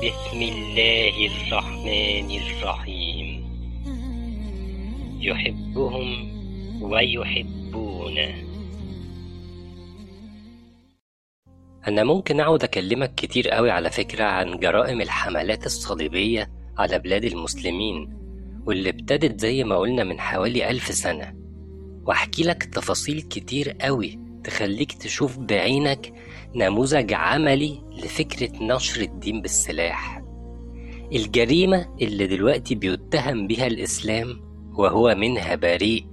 بسم الله الرحمن الرحيم يحبهم ويحبونه أنا ممكن أقعد أكلمك كتير قوي على فكرة عن جرائم الحملات الصليبية على بلاد المسلمين واللي ابتدت زي ما قلنا من حوالي ألف سنة وأحكي لك تفاصيل كتير قوي تخليك تشوف بعينك نموذج عملي لفكرة نشر الدين بالسلاح الجريمة اللي دلوقتي بيتهم بها الإسلام وهو منها بريء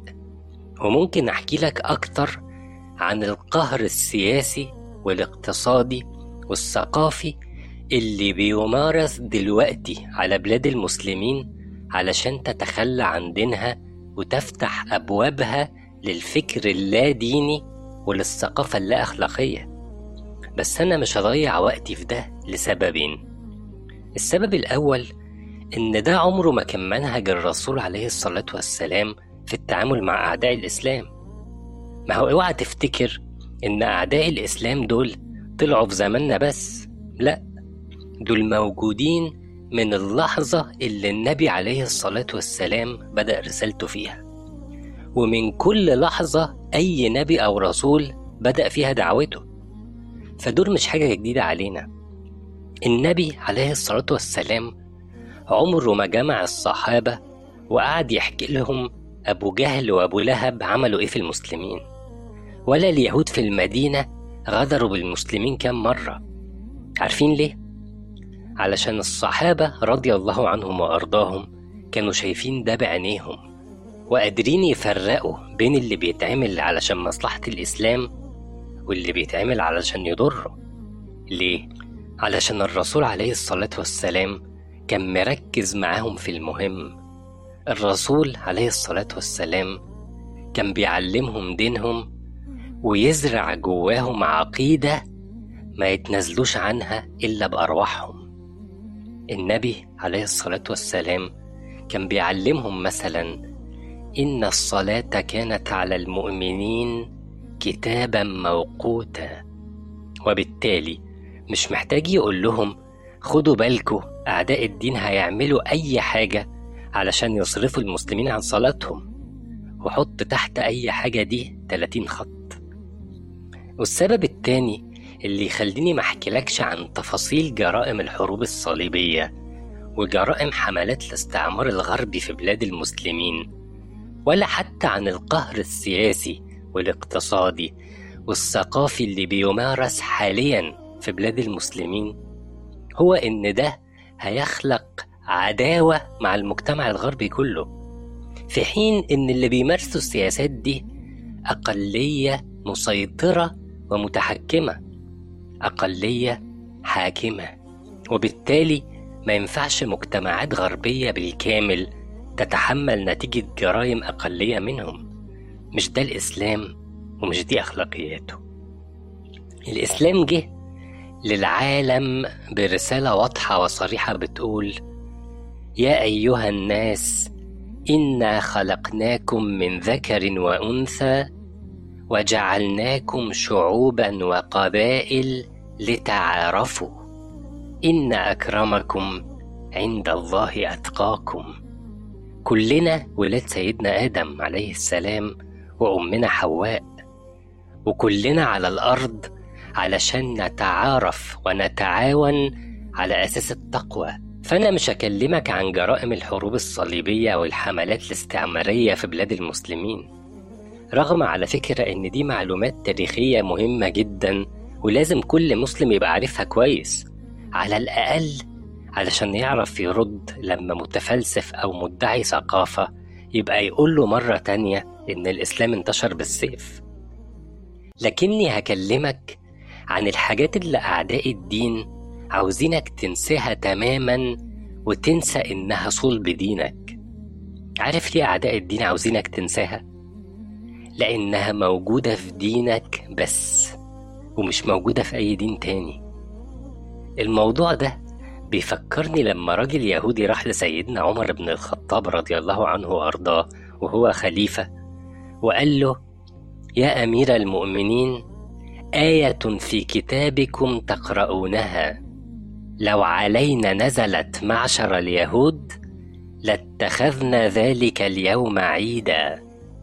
وممكن أحكي لك أكتر عن القهر السياسي والاقتصادي والثقافي اللي بيمارس دلوقتي على بلاد المسلمين علشان تتخلى عن دينها وتفتح أبوابها للفكر اللا ديني وللثقافة اللا أخلاقية بس أنا مش هضيع وقتي في ده لسببين السبب الأول إن ده عمره ما كان منهج الرسول عليه الصلاة والسلام في التعامل مع أعداء الإسلام ما هو اوعى تفتكر إن أعداء الإسلام دول طلعوا في زماننا بس لأ دول موجودين من اللحظة اللي النبي عليه الصلاة والسلام بدأ رسالته فيها ومن كل لحظة أي نبي أو رسول بدأ فيها دعوته فدول مش حاجة جديدة علينا النبي عليه الصلاة والسلام عمره ما جمع الصحابة وقعد يحكي لهم أبو جهل وأبو لهب عملوا إيه في المسلمين ولا اليهود في المدينة غدروا بالمسلمين كم مرة عارفين ليه؟ علشان الصحابة رضي الله عنهم وأرضاهم كانوا شايفين ده بعينيهم وقادرين يفرقوا بين اللي بيتعمل علشان مصلحة الإسلام واللي بيتعمل علشان يضره ليه؟ علشان الرسول عليه الصلاة والسلام كان مركز معاهم في المهم الرسول عليه الصلاة والسلام كان بيعلمهم دينهم ويزرع جواهم عقيدة ما يتنازلوش عنها إلا بأرواحهم النبي عليه الصلاة والسلام كان بيعلمهم مثلا إن الصلاة كانت على المؤمنين كتابا موقوتا وبالتالي مش محتاج يقول لهم خدوا بالكوا أعداء الدين هيعملوا أي حاجة علشان يصرفوا المسلمين عن صلاتهم وحط تحت أي حاجة دي 30 خط والسبب التاني اللي يخليني ما احكيلكش عن تفاصيل جرائم الحروب الصليبية وجرائم حملات الاستعمار الغربي في بلاد المسلمين ولا حتى عن القهر السياسي والاقتصادي والثقافي اللي بيمارس حاليا في بلاد المسلمين هو إن ده هيخلق عداوة مع المجتمع الغربي كله في حين إن اللي بيمارسوا السياسات دي أقلية مسيطرة ومتحكمة أقلية حاكمة وبالتالي ما ينفعش مجتمعات غربية بالكامل تتحمل نتيجة جرائم أقلية منهم مش ده الإسلام ومش دي أخلاقياته الإسلام جه للعالم برسالة واضحة وصريحة بتقول يا أيها الناس إنا خلقناكم من ذكر وأنثى وجعلناكم شعوبا وقبائل لتعارفوا إن أكرمكم عند الله أتقاكم كلنا ولاد سيدنا آدم عليه السلام وأمنا حواء وكلنا على الأرض علشان نتعارف ونتعاون على أساس التقوى فأنا مش هكلمك عن جرائم الحروب الصليبية والحملات الاستعمارية في بلاد المسلمين رغم على فكرة إن دي معلومات تاريخية مهمة جدا ولازم كل مسلم يبقى عارفها كويس على الأقل علشان يعرف يرد لما متفلسف أو مدعي ثقافة يبقى يقول له مرة تانية إن الإسلام انتشر بالسيف لكني هكلمك عن الحاجات اللي أعداء الدين عاوزينك تنساها تماما وتنسى إنها صلب دينك عارف ليه أعداء الدين عاوزينك تنساها؟ لأنها موجودة في دينك بس ومش موجودة في أي دين تاني الموضوع ده بيفكرني لما راجل يهودي راح لسيدنا عمر بن الخطاب رضي الله عنه وأرضاه وهو خليفة وقال له يا أمير المؤمنين آية في كتابكم تقرؤونها لو علينا نزلت معشر اليهود لاتخذنا ذلك اليوم عيدا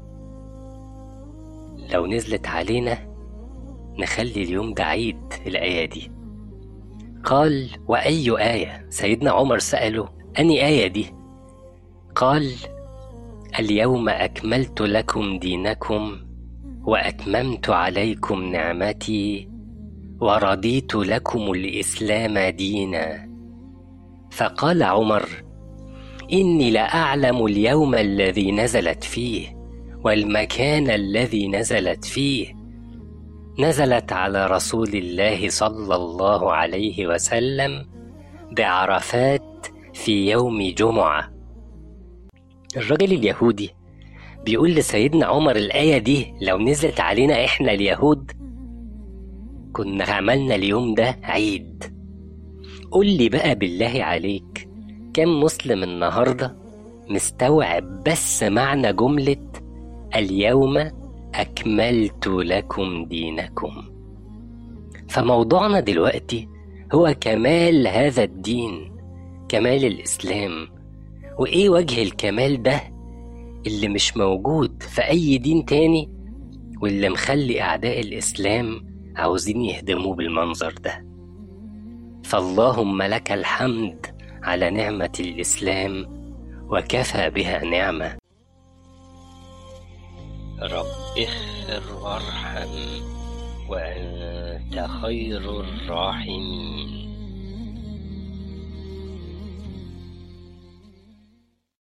لو نزلت علينا نخلي اليوم ده عيد الآية دي قال وأي آية سيدنا عمر سأله أني آية دي قال اليوم أكملت لكم دينكم وأتممت عليكم نعمتي ورضيت لكم الإسلام دينا فقال عمر إني لأعلم اليوم الذي نزلت فيه والمكان الذي نزلت فيه نزلت على رسول الله صلى الله عليه وسلم بعرفات في يوم جمعه الراجل اليهودي بيقول لسيدنا عمر الآية دي لو نزلت علينا إحنا اليهود كنا عملنا اليوم ده عيد قول لي بقى بالله عليك كم مسلم النهاردة مستوعب بس معنى جملة اليوم أكملت لكم دينكم فموضوعنا دلوقتي هو كمال هذا الدين كمال الإسلام وإيه وجه الكمال ده اللي مش موجود في أي دين تاني واللي مخلي أعداء الإسلام عاوزين يهدموه بالمنظر ده فاللهم لك الحمد على نعمة الإسلام وكفى بها نعمة رب اغفر وارحم وأنت خير الراحمين